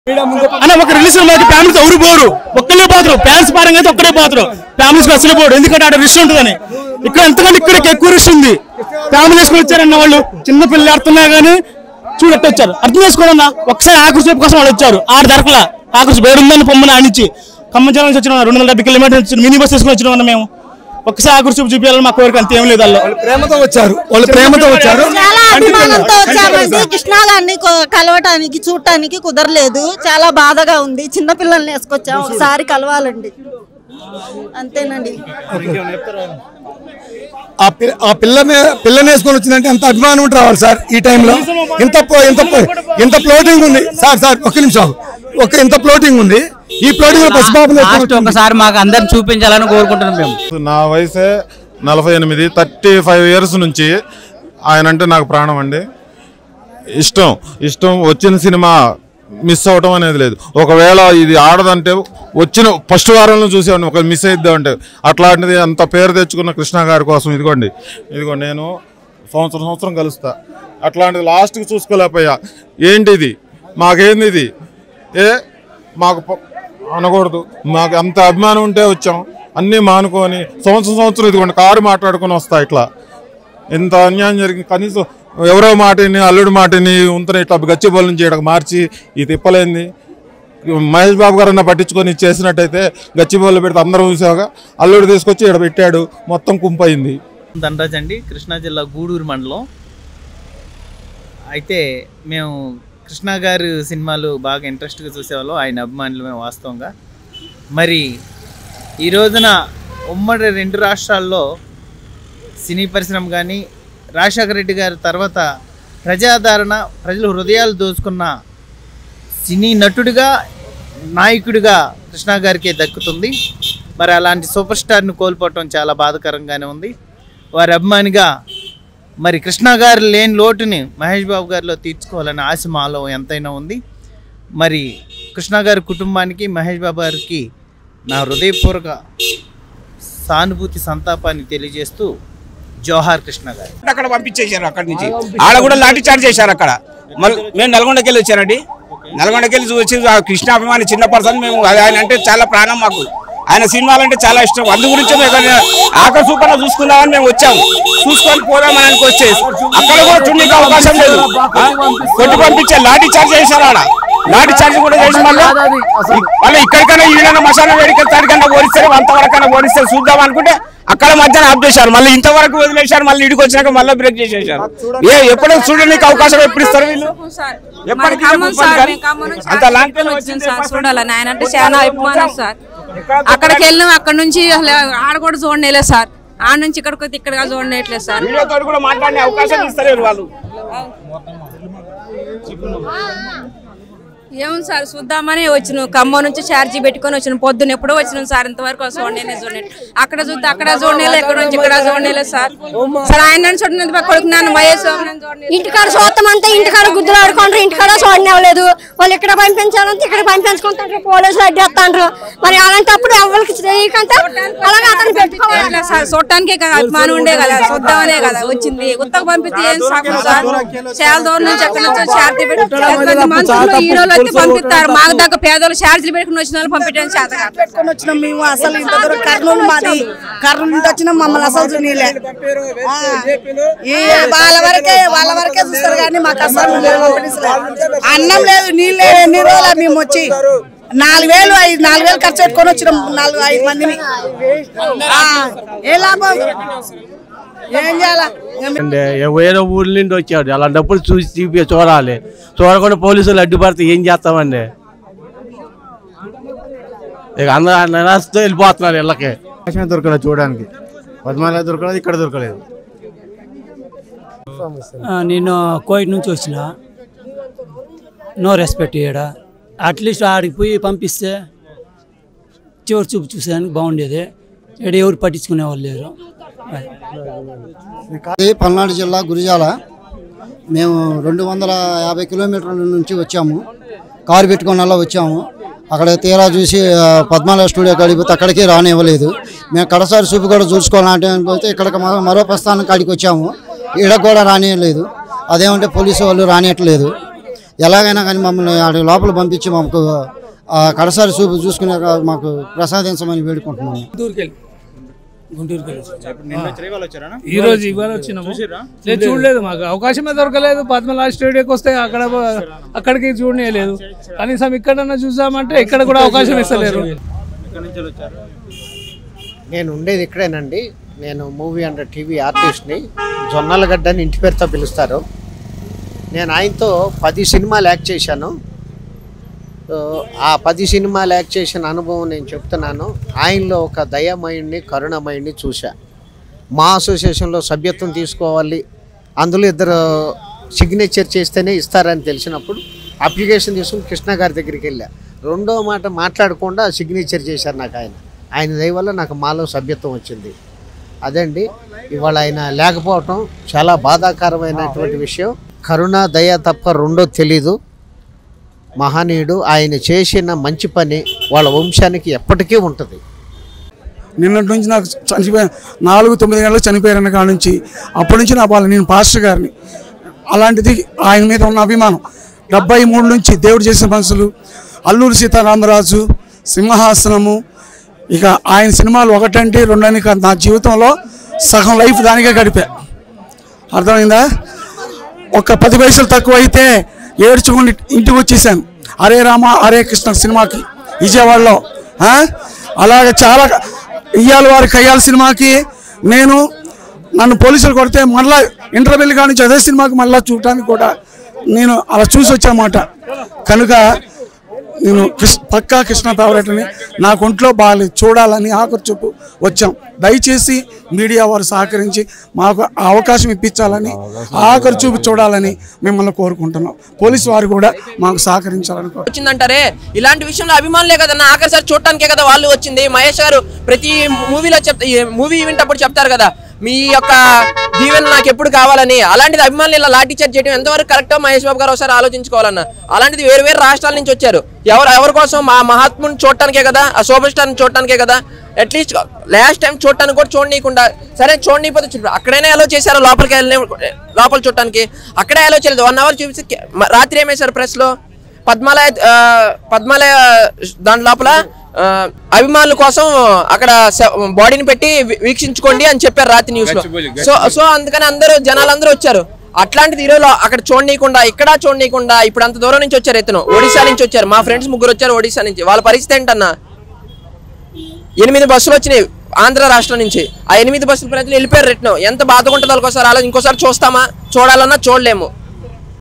అన్న ఒక రిలీజ్ సినిమాకి ఫ్యామిలీస్ ఎవరు పోరు ఒక్కరే పోతారు ఫ్యాన్స్ పరంగా అయితే ఒక్కడే పోతారు ఫ్యామిలీస్ అసలు పోరు ఎందుకంటే అక్కడ రిష్ ఉంటుందని ఇక్కడ ఎంతకంటే ఇక్కడ ఎక్కువ రిష్ ఉంది ఫ్యామిలీస్ వచ్చారన్న వాళ్ళు చిన్న పిల్లలు ఆడుతున్నా గానీ చూడట్టు వచ్చారు అర్థం చేసుకోవాలన్నా ఒకసారి ఆకృతి చూపు కోసం వాళ్ళు వచ్చారు ఆడ దొరకలా ఆకృతి వేడు ఉందని పొమ్మని ఆనిచ్చి ఖమ్మం జిల్లా నుంచి వచ్చిన రెండు వందల డెబ్బై కిలోమీటర్ల నుంచి మినీ బస్ తీసుకుని వచ్చిన మేము ఒకసారి ఆకృతి చూపు చూపించాలని మా కోరిక అంత ఏం లేదు వాళ్ళు ప్రేమతో వచ్చారు వాళ్ళు ప్రేమతో వచ్చారు చాలా అభిమానంతో వచ్చామండి కృష్ణ గారిని కొ- కలవటానికి చూడటానికి కుదరలేదు చాలా బాధగా ఉంది చిన్న పిల్లల్ని వేసుకొచ్చాం ఒకసారి కలవాలండి అంతేనండి ఆ పిల్ల ఆ పిల్లని పిల్లని వేసుకొని వచ్చిందంటే ఎంత అభిమానం ఉంటే రావాలి సార్ ఈ టైంలో ఇంత పో- ఇంత పో- ఇంత ఫ్లోటింగ్ ఉంది సార్ సార్ ఒక్క నిమిషం ఒక ఇంత ఫ్లోటింగ్ ఉంది ఈ ఫ్లోటింగ్ లో పసిబాబుని వేసుకొని లాస్ట్ ఒకసారి మాకు అందరిని చూపించాలని కోరుకుంటున్నాం మేము నా వయసే నలభై ఎనిమిది థర్టీ ఫైవ్ ఇయర్స్ నుంచి ఆయన అంటే నాకు ప్రాణం అండి ఇష్టం ఇష్టం వచ్చిన సినిమా మిస్ అవటం అనేది లేదు ఒకవేళ ఇది ఆడదంటే వచ్చిన ఫస్ట్ వారంలో చూసేవాడిని ఒక మిస్ అయిద్దామంటే అట్లాంటిది అంత పేరు తెచ్చుకున్న కృష్ణ గారి కోసం ఇదిగోండి ఇదిగో నేను సంవత్సరం సంవత్సరం కలుస్తా అట్లాంటిది లాస్ట్కి చూసుకోలేకపోయా ఏంటి ఇది మాకేంది ఇది ఏ మాకు ప- అనకూడదు మాకు అంత అభిమానం ఉంటే వచ్చాం అన్నీ మానుకొని సంవత్సరం సంవత్సరం ఇదిగోండి కారు మాట్లాడుకొని వస్తా ఇట్లా ఇంత అన్యాయం జరిగింది కనీసం ఎవరో మాటని అల్లుడి మాటని ఉంతని ఇట్లా గచ్చిబోల నుంచి ఇక్కడ మార్చి ఈ తిప్పలేంది మహేష్ బాబు గారన్నా పట్టించుకొని చేసినట్టయితే గచ్చిబోలు పెడితే అందరూ చూసాక అల్లుడు తీసుకొచ్చి ఇక్కడ పెట్టాడు మొత్తం కుంపయింది ధనరాజ్ అండి కృష్ణా జిల్లా గూడూరు మండలం అయితే మేము కృష్ణ గారు సినిమాలు బాగా ఇంట్రెస్ట్గా చూసేవాళ్ళం ఆయన అభిమానులు మేము వాస్తవంగా మరి ఈ రోజున ఉమ్మడి రెండు రాష్ట్రాల్లో సినీ పరిశ్రమ కానీ రాజశేఖర రెడ్డి గారి తర్వాత ప్రజాదరణ ప్రజల హృదయాలు దోచుకున్న సినీ నటుడిగా నాయకుడిగా కృష్ణ గారికి దక్కుతుంది మరి అలాంటి సూపర్ స్టార్ని కోల్పోవటం చాలా బాధాకరంగానే ఉంది వారి అభిమానిగా మరి కృష్ణ గారు లేని లోటుని మహేష్ బాబు గారిలో తీర్చుకోవాలనే ఆశ మాలో ఎంతైనా ఉంది మరి కృష్ణ గారి కుటుంబానికి మహేష్ బాబు గారికి నా హృదయపూర్వక సానుభూతి సంతాపాన్ని తెలియజేస్తూ జోహార్ కృష్ణ గారు అక్కడ పంపించేశారు అక్కడి నుంచి ఆడ కూడా లాఠీ చార్జ్ చేశారు అక్కడ మళ్ళీ మేము నల్గొండకి వెళ్ళి వచ్చానండి నల్గొండకి వెళ్ళి వచ్చి ఆ కృష్ణ అభిమాని చిన్న పర్సన్ మేము అది ఆయన అంటే చాలా ప్రాణం మాకు ఆయన సినిమాలు అంటే చాలా ఇష్టం అందు గురించి మేము ఏదైనా ఆకలి సూపర్లో చూసుకుందామని మేము వచ్చాము చూసుకొని పోదామని అనుకు వచ్చేసి అక్కడ కూడా చూడడానికి అవకాశం లేదు ఆ? కొట్టి పంపించే లాఠీ చార్జ్ చేశారు ఆడ లాఠీ చార్జ్ కూడా చేసి మళ్ళీ మళ్ళీ ఇక్కడికైనా ఈయన మసాలా వేడికి తాడికన్నా ఓడిస్తారు అంతవరకైనా ఓడిస్తారు చూద్దాం అనుకుంటే అక్కడ మధ్యాహ్నం ఆఫ్ చేశారు మళ్ళీ ఇంతవరకు వదిలేశారు మళ్ళీ ఇడికి వచ్చినాక మళ్ళీ బ్రేక్ చేసేసారు ఏ ఎప్పుడు చూడడానికి అవకాశం ఎప్పుడు ఇస్తారు వీళ్ళు ఎప్పటికీ ఖమ్మం సార్ కానీ మేము ఖమ్మం నుంచి అంత లాంగ్ ఆర్టికల్ వచ్చింది సార్ చూడాలని ఆయన అంటే చాలా అభిమానం సార్ అక్కడికి వెళ్ళినాం అక్కడ నుంచి అసలు ఆడ కూడా చూడలేదు సార్ ఆడ నుంచి ఇక్కడికి వస్తే ఇక్కడ చూడట్లేదు సార్ వీడియో తోటి కూడా మాట్లాడే అవకాశం ఇస్తలేరు వాళ్ళు ఏముంది సార్ చూద్దామని వచ్చినాం ఖమ్మం నుంచి ఛార్జీ పెట్టుకొని వచ్చినాం పొద్దున్న ఎప్పుడో వచ్చినాం సార్ ఇంతవరకు చూడలేదు చూడండి అక్కడ చూస్తే అక్కడ చూడలేదు ఇక్కడ నుంచి ఇక్కడ చూడలేదు సార్ సార్ ఆయన చూడలేదు కొడుకు నన్ను వయసు ఇంటికాడ చూస్తామంటే ఇంటికాడ గుద్దులు ఆడుకుంటారు ఇంటికాడ చూడనివ్వలేదు వాళ్ళు ఇక్కడ పంపించాలంటే ఇక్కడ పంపించుకుంటారు పోలీసులు అడ్డేస్తాండ్రు మరి అలాంటప్పుడు ఎవరికి చేయకంటే అలాగే అతను పెట్టుకోవాలి ఎట్లా సార్ చూడటానికే కదా అభిమానం ఉండే కదా చూద్దామనే కదా వచ్చింది ఉత్తకు పంపిస్తే ఏం సాగు సార్ చాలా దూరం నుంచి ఎక్కడి నుంచో ఛార్జీ పెట్టి మనుషులు హీరోలు వచ్చి పంపిస్తారు మాకు దగ్గర పేదలు ఛార్జీలు పెట్టుకుని వచ్చిన వాళ్ళు పంపించడం చేత కాదు. పెట్టుకొని వచ్చినాం మేము అసలు ఇంత దూరం కర్నూలు మాది కర్నూలు నుంచి వచ్చినాం మమ్మల్ని అసలు చూడలే ఈ వాళ్ళ వరకే వాళ్ళ వరకే చూస్తారు కానీ మాకు అసలు పంపించలేదు. అన్నం లేదు నీళ్ళు లేదు ఎన్ని రోజులు మేము వచ్చి నాలుగు వేలు ఐదు నాలుగు వేలు ఖర్చు పెట్టుకొని వచ్చినాం నాలుగు ఐదు మందిని ఆ, ఏ లాభం ఏం చేయాలా అంటే వేరే ఊర్ల నుండి వచ్చాడు అలాంటప్పుడు చూసి చూపి చూడాలి చూడకుండా పోలీసులు అడ్డుపడితే ఏం చేస్తామండి ఇక అందరూ నిరాశతో వెళ్ళిపోతున్నారు ఇళ్ళకి దొరకలేదు చూడడానికి పద్మాలయ దొరకలేదు ఇక్కడ దొరకలేదు నేను కోయిట్ నుంచి వచ్చిన నో రెస్పెక్ట్ ఇయ్యడ అట్లీస్ట్ ఆడికి పోయి పంపిస్తే చివరి చూపు చూసేదానికి బాగుండేది ఇక్కడ ఎవరు పట్టించుకునే వాళ్ళు లేరు ఇది పల్నాడు జిల్లా గురిజాల మేము రెండు వందల యాభై కిలోమీటర్ల నుంచి వచ్చాము కారు పెట్టుకొని అలా వచ్చాము అక్కడ తీరా చూసి ఆ, పద్మాలయ స్టూడియో కాడికి పోతే అక్కడికి రానివ్వలేదు మేము కడసారి చూపు కూడా చూసుకోవాలంటే పోతే ఇక్కడ మరో ప్రస్థానం కాడికి వచ్చాము ఈడ కూడా రానియలేదు అదేమంటే పోలీసు వాళ్ళు రానియట్లేదు ఎలాగైనా కానీ మమ్మల్ని ఆడ లోపల పంపించి మాకు ఆ కడసారి చూపు చూసుకునే మాకు ప్రసాదించమని వేడుకుంటున్నాము గుంటూరుకి ఈ రోజు ఇవాళ వచ్చినాము లేదు చూడలేదు మాకు అవకాశమే దొరకలేదు పద్మనాభ స్టేడియోకి వస్తే అక్కడ అక్కడికి చూడలేదు కనీసం ఇక్కడన్నా చూసామంటే ఇక్కడ కూడా అవకాశం ఇస్తలేరు నేను ఉండేది ఇక్కడేనండి నేను మూవీ అండ్ టీవీ ఆర్టిస్ట్ని జొన్నలగడ్డ అని ఇంటి పేరుతో పిలుస్తారు నేను ఆయనతో పది సినిమాలు యాక్ట్ చేశాను సో, ఆ పది సినిమాలు యాక్ట్ చేసిన అనుభవం నేను చెప్తున్నాను ఆయనలో ఒక దయామయుడిని కరుణమయుడిని చూశా మా అసోసియేషన్లో సభ్యత్వం తీసుకోవాలి అందులో ఇద్దరు సిగ్నేచర్ చేస్తేనే ఇస్తారని తెలిసినప్పుడు అప్లికేషన్ తీసుకుని కృష్ణ గారి దగ్గరికి వెళ్ళా రెండో మాట మాట్లాడకుండా సిగ్నేచర్ చేశారు నాకు ఆయన ఆయన దయ వల్ల నాకు మాలో సభ్యత్వం వచ్చింది అదండి ఇవాళ ఆయన లేకపోవటం చాలా బాధాకరమైనటువంటి విషయం కరుణ దయ తప్ప రెండో తెలీదు మహనీయుడు ఆయన చేసిన మంచి పని వాళ్ళ వంశానికి ఎప్పటికీ ఉంటుంది నిన్నటి నుంచి నాకు చనిపోయిన నాలుగు తొమ్మిది గంటలకు చనిపోయారన్న కాడ నుంచి అప్పటి నుంచి నా బాల నేను పాస్టర్ గారిని అలాంటిది ఆయన మీద ఉన్న అభిమానం డెబ్బై మూడు నుంచి దేవుడు చేసిన మనుషులు అల్లూరి సీతారామరాజు సింహాసనము ఇక ఆయన సినిమాలు ఒకటంటే రెండని కాదు నా జీవితంలో సగం లైఫ్ దానికే గడిపా అర్థమైందా ఒక పది పైసలు తక్కువ అయితే ఏడ్చుకుని ఇంటికి వచ్చేసాను హరే రామ హరే కృష్ణ సినిమాకి విజయవాడలో ఆ? అలాగే చాలా ఇయ్యాల వారి కయ్యాల సినిమాకి నేను నన్ను పోలీసులు కొడితే మళ్ళా ఇంటర్వెల్ కానీ అదే సినిమాకి మళ్ళీ చూడటానికి కూడా నేను అలా చూసి వచ్చామాట కనుక నేను కృష్ణ పక్కా కృష్ణ ఫేవరెట్ని నాకు ఒంట్లో బాగాలేదు చూడాలని ఆఖరి చూపు వచ్చాం దయచేసి మీడియా వారు సహకరించి మాకు ఆ అవకాశం ఇప్పించాలని ఆఖరి చూపు చూడాలని మిమ్మల్ని కోరుకుంటున్నాం పోలీసు వారు కూడా మాకు సహకరించాలని కోరు- వచ్చిందంటారే ఇలాంటి విషయంలో అభిమానులే కదన్నా ఆఖరిసారి చూడటానికే కదా వాళ్ళు వచ్చింది మహేష్ గారు ప్రతి మూవీలో చెప్తా మూవీ ఈవెంట్ అప్పుడు చెప్తారు కదా మీ యొక్క దీవెన నాకు ఎప్పుడు కావాలని అలాంటిది అభిమానులు ఇలా లాఠీ చార్జ్ చేయడం ఎంతవరకు కరెక్టో మహేష్ బాబు గారు ఒకసారి ఆలోచించుకోవాలన్న అలాంటిది వేరు వేరు రాష్ట్రాల నుంచి వచ్చారు ఎవరు ఎవరి కోసం మా మహాత్ముని చూడటానికే కదా ఆ సూపర్ స్టార్ని చూడటానికే కదా అట్లీస్ట్ లాస్ట్ టైం చూడటానికి కూడా చూడనీయకుండా సరే చూడనీయకపోతే చూ- అక్కడైనా ఎలా చేశారు లోపలికి వెళ్ళి లోపల చూడటానికి అక్కడే ఎలా చేయలేదు వన్ అవర్ చూపించి కే- మ- రాత్రి ఏమేశారు ప్రెస్లో పద్మాలయ ఆ, పద్మాలయ దాని లోపల ఆ, అభిమానుల కోసం అక్కడ శ- బాడీని పెట్టి వీ- వీక్షించుకోండి అని చెప్పారు రాత్రి న్యూస్ లో సో సో అందుకని అందరూ జనాలు అందరూ వచ్చారు అట్లాంటిది ఈరోజు అక్కడ చూడనీయకుండా ఇక్కడ చూడనీయకుండా ఇప్పుడు అంత దూరం నుంచి వచ్చారు ఇతను ఒడిశా నుంచి వచ్చారు మా ఫ్రెండ్స్ ముగ్గురు వచ్చారు ఒడిశా నుంచి వాళ్ళ పరిస్థితి ఏంటన్నా ఎనిమిది బస్సులు వచ్చినాయి ఆంధ్ర రాష్ట్రం నుంచి ఆ ఎనిమిది బస్సుల ప్రజలు వెళ్ళిపోయారు రిటర్న్ ఎంత బాధగా ఉంటుందో ఒకసారి అలా ఇంకోసారి చూస్తామా చూడాలన్నా చూడలేము